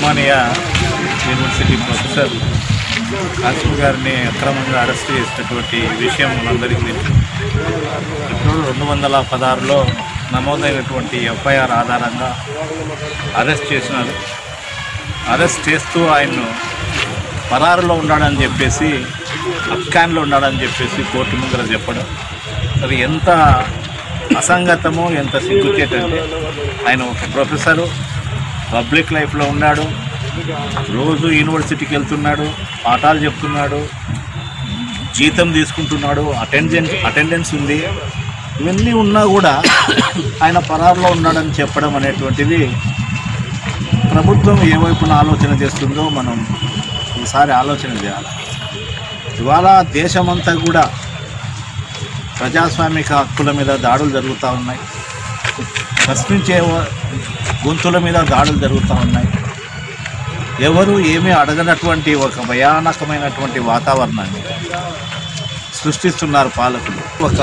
Osmania university professor Kasim గారిని అక్రమంగా arrest చేసినటువంటి విషయం మనందరికీ తెలుసు ఇప్పుడు రెండు వందల పదహారులో నమోదైనటువంటి ఎఫ్ఐఆర్ ఆధారంగా అరెస్ట్ చేసినారు అరెస్ట్ చేస్తూ ఆయన్ను పరారులో ఉన్నాడని చెప్పేసి అఫ్ఘాన్లో ఉన్నాడని చెప్పేసి కోర్టు ముందర చెప్పడం అది ఎంత అసంగతమో ఎంత సిగ్గుచేటంటే ఆయన ఒక ప్రొఫెసరు పబ్లిక్ లైఫ్లో ఉన్నాడు రోజు యూనివర్సిటీకి వెళ్తున్నాడు పాఠాలు చెప్తున్నాడు జీతం తీసుకుంటున్నాడు అటెండెన్స్ అటెండెన్స్ ఉంది ఇవన్నీ ఉన్నా కూడా ఆయన పరారులో ఉన్నాడని చెప్పడం అనేటువంటిది ప్రభుత్వం ఏ వైపున ఆలోచన చేస్తుందో మనం ఒకసారి ఆలోచన చేయాలి ఇవాళ దేశమంతా కూడా ప్రజాస్వామిక హక్కుల మీద దాడులు జరుగుతూ ఉన్నాయి ప్రశ్నించే వ- గొంతుల మీద దాడులు జరుగుతూ ఉన్నాయి ఎవరు ఏమీ అడగనటువంటి ఒక భయానకమైనటువంటి వాతావరణాన్ని సృష్టిస్తున్నారు పాలకులు ఒక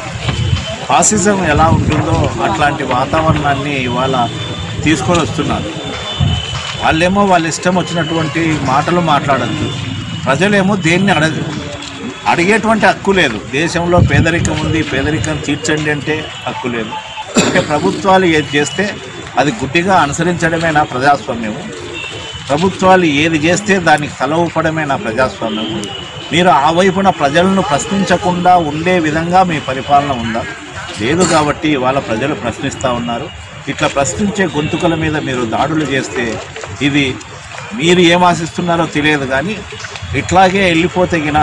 ఫాసిజం ఎలా ఉంటుందో అట్లాంటి వాతావరణాన్ని ఇవాళ తీసుకొని వస్తున్నారు వాళ్ళేమో వాళ్ళ ఇష్టం వచ్చినటువంటి మాటలు మాట్లాడద్దు ప్రజలేమో దేన్ని అడగ అడిగేటువంటి హక్కు లేదు దేశంలో పేదరికం ఉంది పేదరికం తీర్చండి అంటే హక్కు లేదు అంటే ప్రభుత్వాలు ఏది చేస్తే అది గుడ్డిగా అనుసరించడమే నా ప్రజాస్వామ్యము ప్రభుత్వాలు ఏది చేస్తే దానికి తల ఊపడమే నా ప్రజాస్వామ్యము మీరు ఆ వైపున ప్రజలను ప్రశ్నించకుండా ఉండే విధంగా మీ పరిపాలన ఉందా లేదు కాబట్టి ఇవాళ ప్రజలు ప్రశ్నిస్తూ ఉన్నారు ఇట్లా ప్రశ్నించే గొంతుకల మీద మీరు దాడులు చేస్తే ఇది మీరు ఏం ఆశిస్తున్నారో తెలియదు కానీ ఇట్లాగే వెళ్ళిపోతే గిన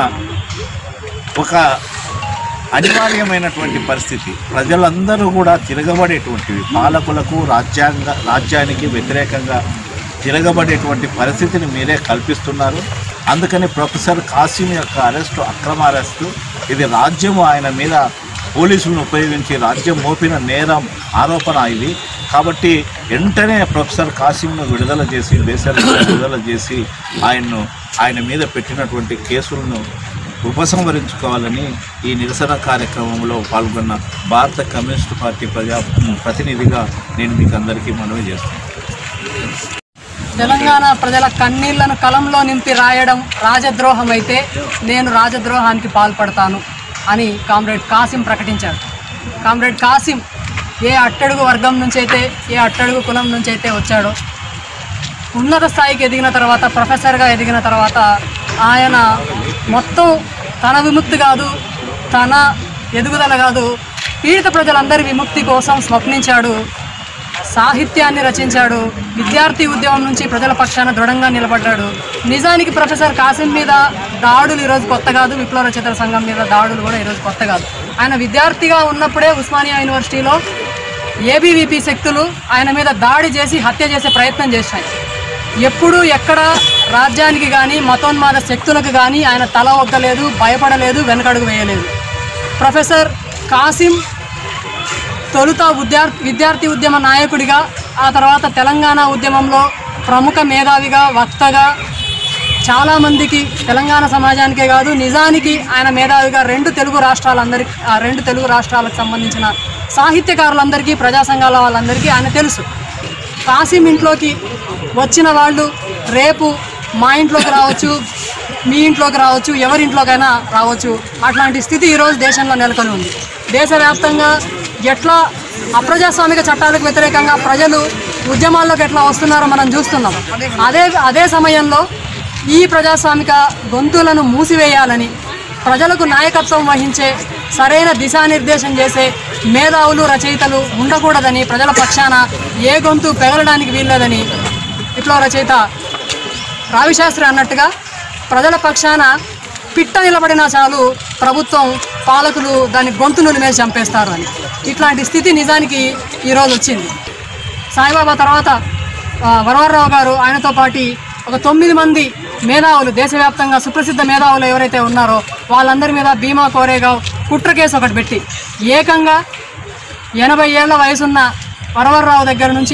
ఒక అనివార్యమైనటువంటి పరిస్థితి ప్రజలందరూ కూడా తిరగబడేటువంటివి పాలకులకు రాజ్యాంగ రాజ్యానికి వ్యతిరేకంగా తిరగబడేటువంటి పరిస్థితిని మీరే కల్పిస్తున్నారు అందుకని ప్రొఫెసర్ కాసిం యొక్క అరెస్టు అక్రమ అరెస్టు ఇది రాజ్యము ఆయన మీద పోలీసులను ఉపయోగించి రాజ్యం మోపిన నేరం ఆరోపణ ఇది కాబట్టి వెంటనే ప్రొఫెసర్ కాసింను విడుదల చేసి బేసర్ను విడుదల చేసి ఆయన్ను ఆయన మీద పెట్టినటువంటి కేసులను ఉపసంహరించుకోవాలని ఈ నిరసన కార్యక్రమంలో పాల్గొన్న భారత కమ్యూనిస్టు పార్టీ ప్రజా ప్రతినిధిగా నేను మీకు అందరికీ మనవి చేస్తున్నాను తెలంగాణ ప్రజల కన్నీళ్లను కలంలో నింపి రాయడం రాజద్రోహం అయితే నేను రాజద్రోహానికి పాల్పడతాను అని కామ్రేడ్ కాసిం ప్రకటించాడు కామ్రేడ్ కాసిం ఏ అట్టడుగు వర్గం నుంచి అయితే ఏ అట్టడుగు కులం నుంచి అయితే వచ్చాడో ఉన్నత స్థాయికి ఎదిగిన తర్వాత ప్రొఫెసర్గా ఎదిగిన తర్వాత ఆయన మొత్తం తన విముక్తి కాదు తన ఎదుగుదల కాదు పీడిత ప్రజలందరి విముక్తి కోసం స్వప్నించాడు సాహిత్యాన్ని రచించాడు విద్యార్థి ఉద్యమం నుంచి ప్రజల పక్షాన దృఢంగా నిలబడ్డాడు నిజానికి ప్రొఫెసర్ కాసిం మీద దాడులు ఈరోజు కొత్త కాదు విప్లవ రచయితల సంఘం మీద దాడులు కూడా ఈరోజు కొత్త కాదు ఆయన విద్యార్థిగా ఉన్నప్పుడే ఉస్మానియా యూనివర్సిటీలో ఏబీవీపీ శక్తులు ఆయన మీద దాడి చేసి హత్య చేసే ప్రయత్నం చేశాయి ఎప్పుడు ఎక్కడ రాజ్యానికి కానీ మతోన్మాద శక్తులకు కానీ ఆయన తల ఒగ్గలేదు భయపడలేదు వెనకడుగు వేయలేదు ప్రొఫెసర్ కాసిం తొలుత విద్యార్థి విద్యార్థి ఉద్యమ నాయకుడిగా ఆ తర్వాత తెలంగాణ ఉద్యమంలో ప్రముఖ మేధావిగా వక్తగా చాలామందికి తెలంగాణ సమాజానికే కాదు నిజానికి ఆయన మేధావిగా రెండు తెలుగు రాష్ట్రాలందరికీ ఆ రెండు తెలుగు రాష్ట్రాలకు సంబంధించిన సాహిత్యకారులందరికీ ప్రజా సంఘాల వాళ్ళందరికీ ఆయన తెలుసు కాసిం ఇంట్లోకి వచ్చిన వాళ్ళు రేపు మా ఇంట్లోకి రావచ్చు మీ ఇంట్లోకి రావచ్చు ఎవరి ఇంట్లోకైనా రావచ్చు అట్లాంటి స్థితి ఈరోజు దేశంలో నెలకొని ఉంది దేశవ్యాప్తంగా ఎట్లా అప్రజాస్వామిక చట్టాలకు వ్యతిరేకంగా ప్రజలు ఉద్యమాల్లోకి ఎట్లా వస్తున్నారో మనం చూస్తున్నాం అదే అదే సమయంలో ఈ ప్రజాస్వామిక గొంతులను మూసివేయాలని ప్రజలకు నాయకత్వం వహించే సరైన దిశానిర్దేశం చేసే మేధావులు రచయితలు ఉండకూడదని ప్రజల పక్షాన ఏ గొంతు పెగలడానికి వీల్లేదని విప్లవ రచయిత రావిశాస్త్రి అన్నట్టుగా ప్రజల పక్షాన పిట్ట నిలబడినా చాలు ప్రభుత్వం పాలకులు దాని గొంతు నులిమేసి చంపేస్తారు అని ఇట్లాంటి స్థితి నిజానికి ఈరోజు వచ్చింది సాయిబాబా తర్వాత ఆ, వరవరరావు గారు ఆయనతో పాటి ఒక తొమ్మిది మంది మేధావులు దేశవ్యాప్తంగా సుప్రసిద్ధ మేధావులు ఎవరైతే ఉన్నారో వాళ్ళందరి మీద భీమా కోరేగావ్ కుట్ర కేసు ఒకటి పెట్టి ఏకంగా ఎనభై ఏళ్ల వయసున్న వరవరరావు దగ్గర నుంచి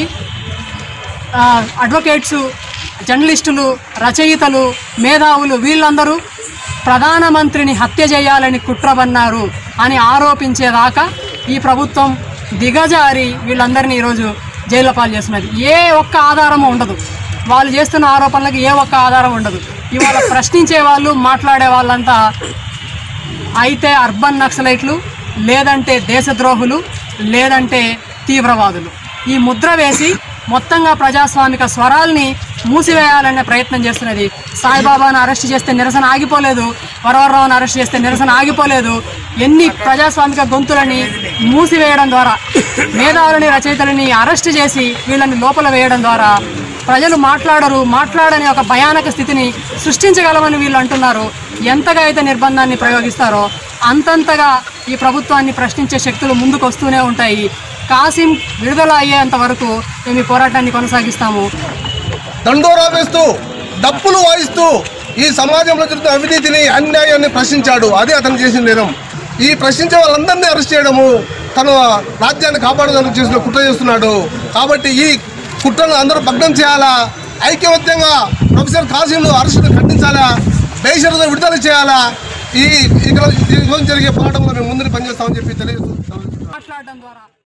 ఆ, అడ్వకేట్స్ జర్నలిస్టులు రచయితలు మేధావులు వీళ్ళందరూ ప్రధానమంత్రిని హత్య చేయాలని కుట్రబన్నారు అని ఆరోపించేదాకా ఈ ప్రభుత్వం దిగజారి వీళ్ళందరినీ ఈరోజు జైల్లో పాలు చేస్తున్నది ఏ ఒక్క ఆధారము ఉండదు వాళ్ళు చేస్తున్న ఆరోపణలకు ఏ ఒక్క ఆధారం ఉండదు ఇవాళ ప్రశ్నించే వాళ్ళు మాట్లాడే వాళ్ళంతా అయితే అర్బన్ నక్సలైట్లు లేదంటే దేశద్రోహులు లేదంటే తీవ్రవాదులు ఈ ముద్ర వేసి మొత్తంగా ప్రజాస్వామిక స్వరాల్ని మూసివేయాలనే ప్రయత్నం చేస్తున్నది సాయిబాబాను అరెస్ట్ చేస్తే నిరసన ఆగిపోలేదు వరవరరావును అరెస్ట్ చేస్తే నిరసన ఆగిపోలేదు ఎన్ని ప్రజాస్వామిక గొంతులని మూసివేయడం ద్వారా మేధావులని రచయితలని అరెస్ట్ చేసి వీళ్ళని లోపల వేయడం ద్వారా ప్రజలు మాట్లాడరు మాట్లాడని ఒక భయానక స్థితిని సృష్టించగలమని వీళ్ళు అంటున్నారు ఎంతగా అయితే నిర్బంధాన్ని ప్రయోగిస్తారో అంతంతగా ఈ ప్రభుత్వాన్ని ప్రశ్నించే శక్తులు ముందుకు వస్తూనే ఉంటాయి కాసిం విడుదల అయ్యేంత వరకు మేము ఈ పోరాటాన్ని కొనసాగిస్తాము దండోరా వేస్తూ డప్పులు వాయిస్తూ ఈ సమాజంలో జరుగుతున్న అవినీతిని అన్యాయాన్ని ప్రశ్నించాడు అదే అతను చేసిన నేరం ఈ ప్రశ్నించే వాళ్ళందరినీ అరెస్ట్ చేయడము తన రాజ్యాన్ని కాపాడడానికి చేసిన కుట్ర చేస్తున్నాడు కాబట్టి ఈ కుట్రను అందరూ భగ్నం చేయాలా ఐక్యమత్యంగా ప్రొఫెసర్ కాశీను అరెస్టును ఖండించాలా బేషరతో విడుదల చేయాలా ఈ ఇక్కడ ఈ రోజు జరిగే పోరాటంలో మేము ముందు పనిచేస్తామని చెప్పి తెలియజేస్తున్నాం మాట్లాడడం ద్వారా